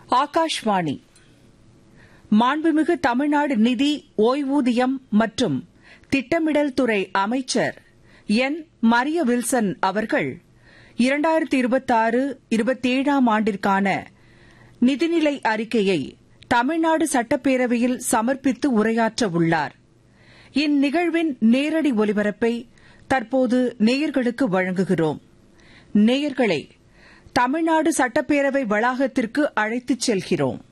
ஆகாஷ்வாணி மாண்புமிகு தமிழ்நாடு நிதி ஓய்வூதியம் மற்றும் திட்டமிடல் துறை அமைச்சர் என் மரிய வில்சன் அவர்கள் இரண்டாயிரத்தி இருபத்தாறு இருபத்தேழாம் ஆண்டிற்கான நிதிநிலை அறிக்கையை தமிழ்நாடு சட்டப்பேரவையில் சமர்ப்பித்து உரையாற்ற உள்ளார் இந்நிகழ்வின் நேரடி ஒலிபரப்பை தற்போது நேயர்களுக்கு வழங்குகிறோம் நேயர்களை தமிழ்நாடு சட்டப்பேரவை வளாகத்திற்கு அழைத்துச் செல்கிறோம்